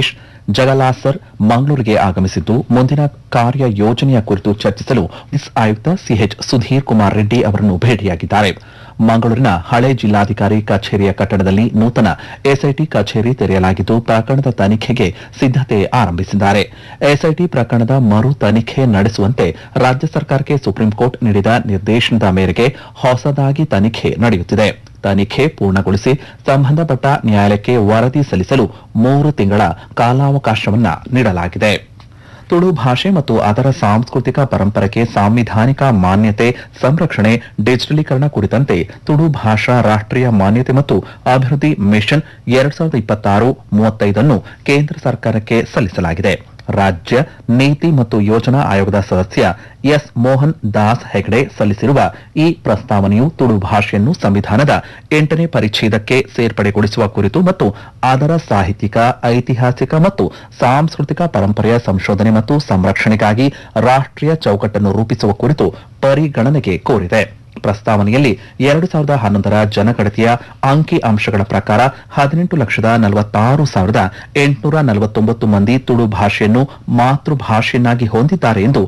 ಮಹೇಶ್ ಜಗಲಾಸರ್ ಮಂಗಳೂರಿಗೆ ಆಗಮಿಸಿದ್ದು ಮುಂದಿನ ಕಾರ್ಯ ಯೋಜನೆಯ ಕುರಿತು ಚರ್ಚಿಸಲು ಪೊಲೀಸ್ ಆಯುಕ್ತ ಸಿಎಚ್ ಸುಧೀರ್ ಕುಮಾರ್ ರೆಡ್ಡಿ ಅವರನ್ನು ಭೇಟಿಯಾಗಿದ್ದಾರೆ ಮಂಗಳೂರಿನ ಹಳೆ ಜಿಲ್ಲಾಧಿಕಾರಿ ಕಚೇರಿಯ ಕಟ್ಟಡದಲ್ಲಿ ನೂತನ ಎಸ್ಐಟಿ ಕಚೇರಿ ತೆರೆಯಲಾಗಿದ್ದು ಪ್ರಕರಣದ ತನಿಖೆಗೆ ಸಿದ್ದತೆ ಆರಂಭಿಸಿದ್ದಾರೆ ಎಸ್ಐಟಿ ಪ್ರಕರಣದ ಮರು ತನಿಖೆ ನಡೆಸುವಂತೆ ರಾಜ್ಯ ಸರ್ಕಾರಕ್ಕೆ ಸುಪ್ರೀಂ ಕೋರ್ಟ್ ನೀಡಿದ ನಿರ್ದೇಶನದ ಮೇರೆಗೆ ಹೊಸದಾಗಿ ತನಿಖೆ ನಡೆಯುತ್ತಿದೆ ತನಿಖೆ ಪೂರ್ಣಗೊಳಿಸಿ ಸಂಬಂಧಪಟ್ಟ ನ್ಯಾಯಾಲಯಕ್ಕೆ ವರದಿ ಸಲ್ಲಿಸಲು ಮೂರು ತಿಂಗಳ ಕಾಲಾವಕಾಶವನ್ನ ನೀಡಲಾಗಿದೆ ತುಳು ಭಾಷೆ ಮತ್ತು ಅದರ ಸಾಂಸ್ಕೃತಿಕ ಪರಂಪರೆಗೆ ಸಾಂವಿಧಾನಿಕ ಮಾನ್ಯತೆ ಸಂರಕ್ಷಣೆ ಡಿಜಿಟಲೀಕರಣ ಕುರಿತಂತೆ ತುಳು ಭಾಷಾ ರಾಷ್ಟ್ರೀಯ ಮಾನ್ಯತೆ ಮತ್ತು ಅಭಿವೃದ್ಧಿ ಮಿಷನ್ ಎರಡ್ ಸಾವಿರದ ಇಪ್ಪತ್ತಾರು ಮೂವತ್ತೈದನ್ನು ಕೇಂದ್ರ ಸರ್ಕಾರಕ್ಕೆ ಸಲ್ಲಿಸಲಾಗಿದೆ ರಾಜ್ಯ ನೀತಿ ಮತ್ತು ಯೋಜನಾ ಆಯೋಗದ ಸದಸ್ಯ ಎಸ್ ಮೋಹನ್ ದಾಸ್ ಹೆಗಡೆ ಸಲ್ಲಿಸಿರುವ ಈ ಪ್ರಸ್ತಾವನೆಯು ತುಳು ಭಾಷೆಯನ್ನು ಸಂವಿಧಾನದ ಎಂಟನೇ ಪರಿಚ್ಛೇದಕ್ಕೆ ಸೇರ್ಪಡೆಗೊಳಿಸುವ ಕುರಿತು ಮತ್ತು ಅದರ ಸಾಹಿತ್ಯಿಕ ಐತಿಹಾಸಿಕ ಮತ್ತು ಸಾಂಸ್ಕೃತಿಕ ಪರಂಪರೆಯ ಸಂಶೋಧನೆ ಮತ್ತು ಸಂರಕ್ಷಣೆಗಾಗಿ ರಾಷ್ಟ್ರೀಯ ಚೌಕಟ್ಟನ್ನು ರೂಪಿಸುವ ಕುರಿತು ಪರಿಗಣನೆಗೆ ಕೋರಿದೆ ಪ್ರಸ್ತಾವನೆಯಲ್ಲಿ ಎರಡು ಸಾವಿರದ ಹನ್ನೊಂದರ ಜನಗಣತಿಯ ಅಂಕಿ ಅಂಶಗಳ ಪ್ರಕಾರ ಹದಿನೆಂಟು ಲಕ್ಷದ ನಲವತ್ತಾರು ಸಾವಿರದ ಎಂಟುನೂರ ನಲವತ್ತೊಂಬತ್ತು ಮಂದಿ ತುಳು ಭಾಷೆಯನ್ನು ಮಾತೃಭಾಷೆಯನ್ನಾಗಿ ಹೊಂದಿದ್ದಾರೆ ಎಂದು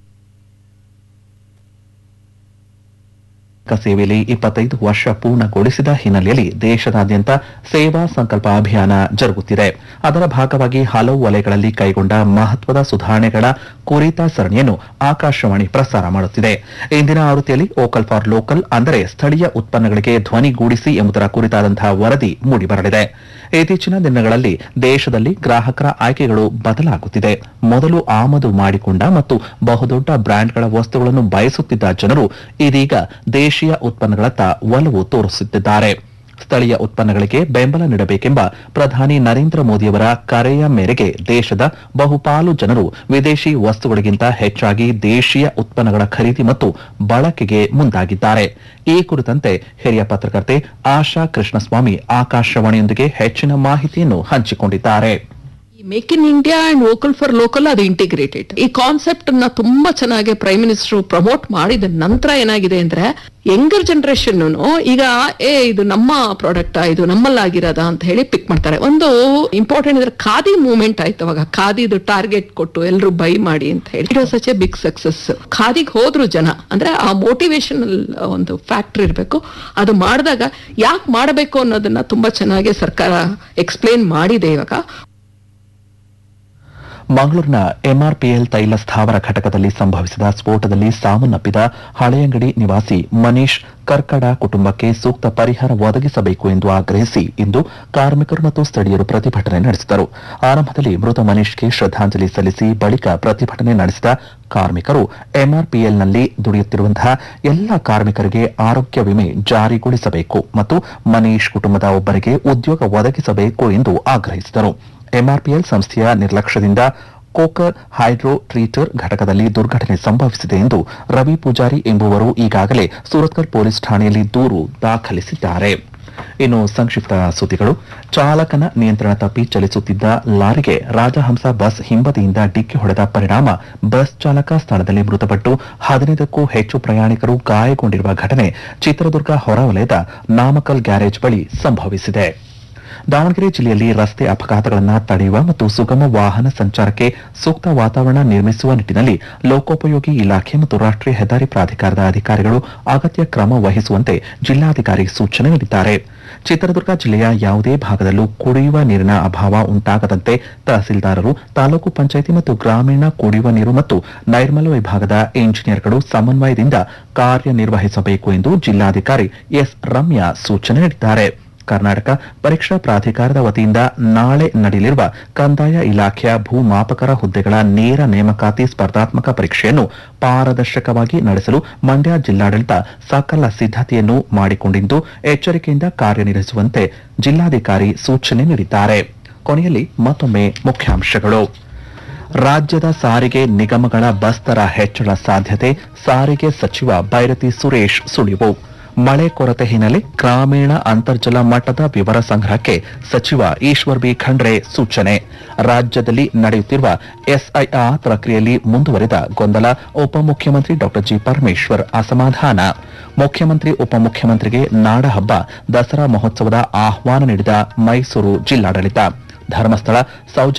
ಸೇವೆಯಲ್ಲಿ ಇಪ್ಪತ್ತೈದು ವರ್ಷ ಪೂರ್ಣಗೊಳಿಸಿದ ಹಿನ್ನೆಲೆಯಲ್ಲಿ ದೇಶದಾದ್ಯಂತ ಸೇವಾ ಸಂಕಲ್ಪ ಅಭಿಯಾನ ಜರುಗುತ್ತಿದೆ ಅದರ ಭಾಗವಾಗಿ ಹಲವು ವಲಯಗಳಲ್ಲಿ ಕೈಗೊಂಡ ಮಹತ್ವದ ಸುಧಾರಣೆಗಳ ಕುರಿತ ಸರಣಿಯನ್ನು ಆಕಾಶವಾಣಿ ಪ್ರಸಾರ ಮಾಡುತ್ತಿದೆ ಇಂದಿನ ಆವೃತ್ತಿಯಲ್ಲಿ ವೋಕಲ್ ಫಾರ್ ಲೋಕಲ್ ಅಂದರೆ ಸ್ಥಳೀಯ ಉತ್ಪನ್ನಗಳಿಗೆ ಧ್ವನಿಗೂಡಿಸಿ ಎಂಬುದರ ಕುರಿತಾದಂತಹ ವರದಿ ಮೂಡಿಬರಲಿದೆ ಇತ್ತೀಚಿನ ದಿನಗಳಲ್ಲಿ ದೇಶದಲ್ಲಿ ಗ್ರಾಹಕರ ಆಯ್ಕೆಗಳು ಬದಲಾಗುತ್ತಿದೆ ಮೊದಲು ಆಮದು ಮಾಡಿಕೊಂಡ ಮತ್ತು ಬಹುದೊಡ್ಡ ಬ್ರ್ಯಾಂಡ್ಗಳ ವಸ್ತುಗಳನ್ನು ಬಯಸುತ್ತಿದ್ದ ಜನರು ಇದೀಗ ದೇಶೀಯ ಉತ್ಪನ್ನಗಳತ್ತ ಒಲವು ತೋರಿಸುತ್ತಿದ್ದಾರೆ ಸ್ಥಳೀಯ ಉತ್ಪನ್ನಗಳಿಗೆ ಬೆಂಬಲ ನೀಡಬೇಕೆಂಬ ಪ್ರಧಾನಿ ನರೇಂದ್ರ ಮೋದಿಯವರ ಕರೆಯ ಮೇರೆಗೆ ದೇಶದ ಬಹುಪಾಲು ಜನರು ವಿದೇಶಿ ವಸ್ತುಗಳಿಗಿಂತ ಹೆಚ್ಚಾಗಿ ದೇಶೀಯ ಉತ್ಪನ್ನಗಳ ಖರೀದಿ ಮತ್ತು ಬಳಕೆಗೆ ಮುಂದಾಗಿದ್ದಾರೆ ಈ ಕುರಿತಂತೆ ಹಿರಿಯ ಪತ್ರಕರ್ತೆ ಆಶಾ ಕೃಷ್ಣಸ್ವಾಮಿ ಆಕಾಶವಾಣಿಯೊಂದಿಗೆ ಹೆಚ್ಚಿನ ಮಾಹಿತಿಯನ್ನು ಹಂಚಿಕೊಂಡಿದ್ದಾರೆ ಈ make in India and vocal for local ಅದು ಇಂಟಿಗ್ರೇಟೆಡ್ ಈ ಕಾನ್ಸೆಪ್ಟ್ ನ ತುಂಬಾ ಚೆನ್ನಾಗಿ ಪ್ರೈಮ್ ಮಿನಿಸ್ಟರ್ ಪ್ರಮೋಟ್ ಮಾಡಿದ ನಂತರ ಏನಾಗಿದೆ ಅಂದ್ರೆ ಯಂಗರ್ ಜನರೇಷನ್ ಈಗ ಏ ಇದು ನಮ್ಮ ಪ್ರಾಡಕ್ಟ್ ಇದು ನಮ್ಮಲ್ಲಾಗಿರೋದ ಅಂತ ಹೇಳಿ ಪಿಕ್ ಮಾಡ್ತಾರೆ ಒಂದು ಇಂಪಾರ್ಟೆಂಟ್ ಇದ್ರೆ ಖಾದಿ ಮೂವ್ಮೆಂಟ್ ಆಯ್ತು ಅವಾಗ ಖಾದಿದು ಟಾರ್ಗೆಟ್ ಕೊಟ್ಟು ಎಲ್ಲರೂ ಬೈ ಮಾಡಿ ಅಂತ ಹೇಳಿ it was such a big success ಖಾದಿಗೆ ಹೋದ್ರು ಜನ ಅಂದ್ರೆ ಆ ಮೋಟಿವೇಶನಲ್ ಒಂದು ಫ್ಯಾಕ್ಟರ್ ಇರಬೇಕು ಅದು ಮಾಡಿದಾಗ ಯಾಕೆ ಮಾಡಬೇಕು ಅನ್ನೋದನ್ನ ತುಂಬಾ ಚೆನ್ನಾಗಿ ಸರ್ಕಾರ ಎಕ್ಸ್ಪ್ಲೇನ್ ಮಾಡಿದೆ ಇವಾಗ ಮಂಗಳೂರಿನ ಎಂಆರ್ಪಿಎಲ್ ತೈಲ ಸ್ಥಾವರ ಘಟಕದಲ್ಲಿ ಸಂಭವಿಸಿದ ಸ್ಫೋಟದಲ್ಲಿ ಸಾವನ್ನಪ್ಪಿದ ಹಳೆಯಂಗಡಿ ನಿವಾಸಿ ಮನೀಶ್ ಕರ್ಕಡ ಕುಟುಂಬಕ್ಕೆ ಸೂಕ್ತ ಪರಿಹಾರ ಒದಗಿಸಬೇಕು ಎಂದು ಆಗ್ರಹಿಸಿ ಇಂದು ಕಾರ್ಮಿಕರು ಮತ್ತು ಸ್ಥಳೀಯರು ಪ್ರತಿಭಟನೆ ನಡೆಸಿದರು ಆರಂಭದಲ್ಲಿ ಮೃತ ಮನೀಶ್ಗೆ ಶ್ರದ್ಧಾಂಜಲಿ ಸಲ್ಲಿಸಿ ಬಳಿಕ ಪ್ರತಿಭಟನೆ ನಡೆಸಿದ ಕಾರ್ಮಿಕರು ಎಂಆರ್ಪಿಎಲ್ನಲ್ಲಿ ದುಡಿಯುತ್ತಿರುವಂತಹ ಎಲ್ಲ ಕಾರ್ಮಿಕರಿಗೆ ಆರೋಗ್ಯ ವಿಮೆ ಜಾರಿಗೊಳಿಸಬೇಕು ಮತ್ತು ಮನೀಶ್ ಕುಟುಂಬದ ಒಬ್ಬರಿಗೆ ಉದ್ಯೋಗ ಒದಗಿಸಬೇಕು ಎಂದು ಆಗ್ರಹಿಸಿದರು ಎಂಆರ್ಪಿಎಲ್ ಸಂಸ್ಥೆಯ ನಿರ್ಲಕ್ಷ್ಯದಿಂದ ಕೋಕರ್ ಹೈಡ್ರೋ ಟ್ರೀಟರ್ ಘಟಕದಲ್ಲಿ ದುರ್ಘಟನೆ ಸಂಭವಿಸಿದೆ ಎಂದು ರವಿ ಪೂಜಾರಿ ಎಂಬುವರು ಈಗಾಗಲೇ ಸೂರತ್ಕಲ್ ಪೊಲೀಸ್ ಠಾಣೆಯಲ್ಲಿ ದೂರು ದಾಖಲಿಸಿದ್ದಾರೆ ಇನ್ನು ಸಂಕ್ಷಿಪ್ತ ಸುದ್ದಿಗಳು ಚಾಲಕನ ನಿಯಂತ್ರಣ ತಪ್ಪಿ ಚಲಿಸುತ್ತಿದ್ದ ಲಾರಿಗೆ ರಾಜಹಂಸ ಬಸ್ ಹಿಂಬದಿಯಿಂದ ಡಿಕ್ಕಿ ಹೊಡೆದ ಪರಿಣಾಮ ಬಸ್ ಚಾಲಕ ಸ್ಥಳದಲ್ಲಿ ಮೃತಪಟ್ಟು ಹದಿನೈದಕ್ಕೂ ಹೆಚ್ಚು ಪ್ರಯಾಣಿಕರು ಗಾಯಗೊಂಡಿರುವ ಘಟನೆ ಚಿತ್ರದುರ್ಗ ಹೊರವಲಯದ ನಾಮಕಲ್ ಗ್ಯಾರೇಜ್ ಬಳಿ ಸಂಭವಿಸಿದೆ ದಾವಣಗೆರೆ ಜಿಲ್ಲೆಯಲ್ಲಿ ರಸ್ತೆ ಅಪಘಾತಗಳನ್ನು ತಡೆಯುವ ಮತ್ತು ಸುಗಮ ವಾಹನ ಸಂಚಾರಕ್ಕೆ ಸೂಕ್ತ ವಾತಾವರಣ ನಿರ್ಮಿಸುವ ನಿಟ್ಟಿನಲ್ಲಿ ಲೋಕೋಪಯೋಗಿ ಇಲಾಖೆ ಮತ್ತು ರಾಷ್ಟ್ರೀಯ ಹೆದ್ದಾರಿ ಪ್ರಾಧಿಕಾರದ ಅಧಿಕಾರಿಗಳು ಅಗತ್ಯ ಕ್ರಮ ವಹಿಸುವಂತೆ ಜಿಲ್ಲಾಧಿಕಾರಿ ಸೂಚನೆ ನೀಡಿದ್ದಾರೆ ಚಿತ್ರದುರ್ಗ ಜಿಲ್ಲೆಯ ಯಾವುದೇ ಭಾಗದಲ್ಲೂ ಕುಡಿಯುವ ನೀರಿನ ಅಭಾವ ಉಂಟಾಗದಂತೆ ತಹಸೀಲ್ದಾರರು ತಾಲೂಕು ಪಂಚಾಯಿತಿ ಮತ್ತು ಗ್ರಾಮೀಣ ಕುಡಿಯುವ ನೀರು ಮತ್ತು ನೈರ್ಮಲ್ಯ ವಿಭಾಗದ ಇಂಜಿನಿಯರ್ಗಳು ಸಮನ್ವಯದಿಂದ ಕಾರ್ಯನಿರ್ವಹಿಸಬೇಕು ಎಂದು ಜಿಲ್ಲಾಧಿಕಾರಿ ಎಸ್ ರಮ್ಯಾ ಸೂಚನೆ ನೀಡಿದ್ದಾರೆ ಕರ್ನಾಟಕ ಪರೀಕ್ಷಾ ಪ್ರಾಧಿಕಾರದ ವತಿಯಿಂದ ನಾಳೆ ನಡೆಯಲಿರುವ ಕಂದಾಯ ಇಲಾಖೆಯ ಭೂಮಾಪಕರ ಹುದ್ದೆಗಳ ನೇರ ನೇಮಕಾತಿ ಸ್ಪರ್ಧಾತ್ಮಕ ಪರೀಕ್ಷೆಯನ್ನು ಪಾರದರ್ಶಕವಾಗಿ ನಡೆಸಲು ಮಂಡ್ಯ ಜಿಲ್ಲಾಡಳಿತ ಸಕಲ ಸಿದ್ದತೆಯನ್ನು ಮಾಡಿಕೊಂಡಿದ್ದು ಎಚ್ಚರಿಕೆಯಿಂದ ಕಾರ್ಯನಿರ್ವಹಿಸುವಂತೆ ಜಿಲ್ಲಾಧಿಕಾರಿ ಸೂಚನೆ ನೀಡಿದ್ದಾರೆ ಕೊನೆಯಲ್ಲಿ ಮತ್ತೊಮ್ಮೆ ಮುಖ್ಯಾಂಶಗಳು ರಾಜ್ಯದ ಸಾರಿಗೆ ನಿಗಮಗಳ ಬಸ್ ದರ ಹೆಚ್ಚಳ ಸಾಧ್ಯತೆ ಸಾರಿಗೆ ಸಚಿವ ಬೈರತಿ ಸುರೇಶ್ ಸುಳಿವು ಮಳೆ ಕೊರತೆ ಹಿನ್ನೆಲೆ ಗ್ರಾಮೀಣ ಅಂತರ್ಜಲ ಮಟ್ಟದ ವಿವರ ಸಂಗ್ರಹಕ್ಕೆ ಸಚಿವ ಈಶ್ವರ್ ಬಿ ಖಂಡ್ರೆ ಸೂಚನೆ ರಾಜ್ಯದಲ್ಲಿ ನಡೆಯುತ್ತಿರುವ ಎಸ್ಐಆರ್ ಪ್ರಕ್ರಿಯೆಯಲ್ಲಿ ಮುಂದುವರೆದ ಗೊಂದಲ ಉಪಮುಖ್ಯಮಂತ್ರಿ ಡಾ ಜಿ ಪರಮೇಶ್ವರ್ ಅಸಮಾಧಾನ ಮುಖ್ಯಮಂತ್ರಿ ಉಪಮುಖ್ಯಮಂತ್ರಿಗೆ ನಾಡಹಬ್ಬ ದಸರಾ ಮಹೋತ್ಸವದ ಆಹ್ವಾನ ನೀಡಿದ ಮೈಸೂರು ಜಿಲ್ಲಾಡಳಿತ ಧರ್ಮಸ್ಥಳ ಸೌಜನ್ಯ